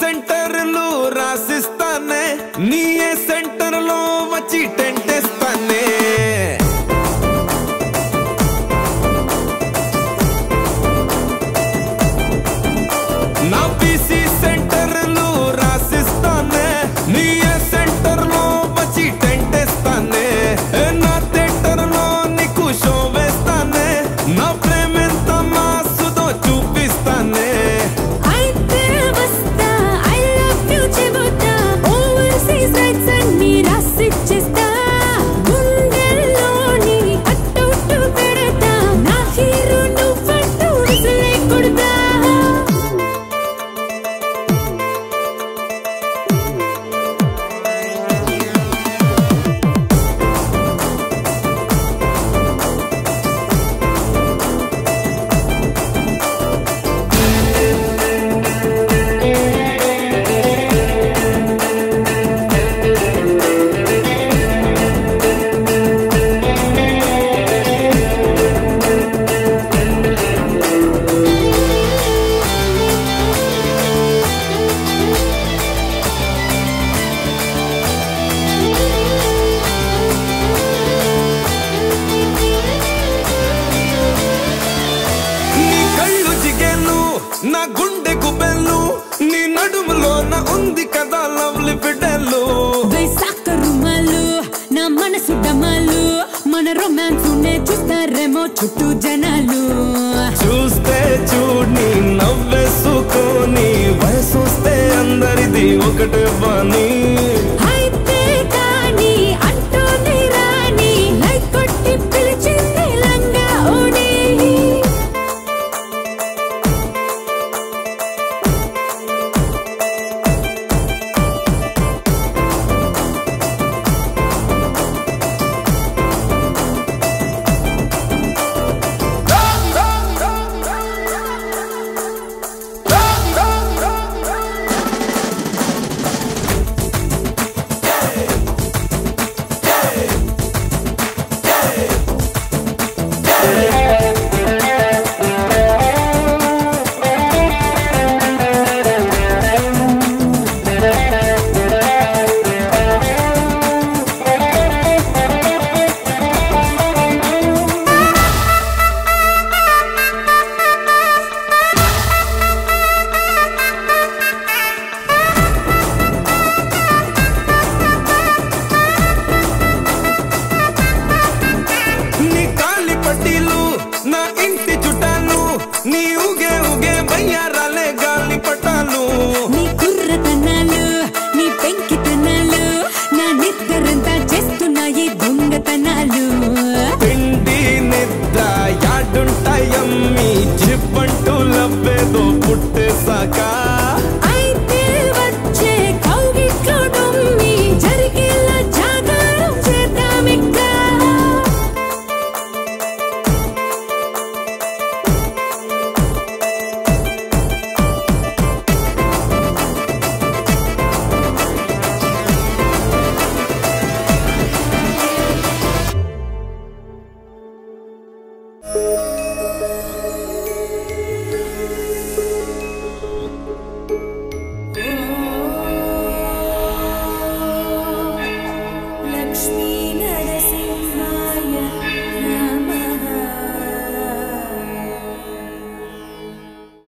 సెంటర్లు రాసిస్తానే నీ ఏ సెంటర్ లో వచ్చి టెంటేస్తానే నా పీసీ సెంటర్లు రాసిస్తానే నీ ఏ సెంటర్ లో వచ్చి టెంటేస్తానే ఏ నా థియేటర్ లో నీకు షో వేస్తానే నా ప్రేమెంత మాసుదో చూపిస్తానే అయితే వస్తా ఐ లవ్ యు చెబుతా ఓవర్సీస్ రైట్స్ అన్ని రాసిచ్చేస్తా గుండెల్లోని కట్టౌట్ పెడతా నా హీరో నువ్వంటూ విసిలే కొడతా నీ కళ్ళు జిగేలు నా గుండె గుబెల్లు నీ నడుములో నా ఉంది కదా లవ్లీ బిడ్డలు వైశాఖ రుమాలు నా మనసు డమాలు మన రొమాన్స్ నే చూస్తారేమో చుట్టూ జనాలు చూస్తే చూడ్ని నవ్వేసుకొని వయసొస్తే అందరిది ఒకటే పని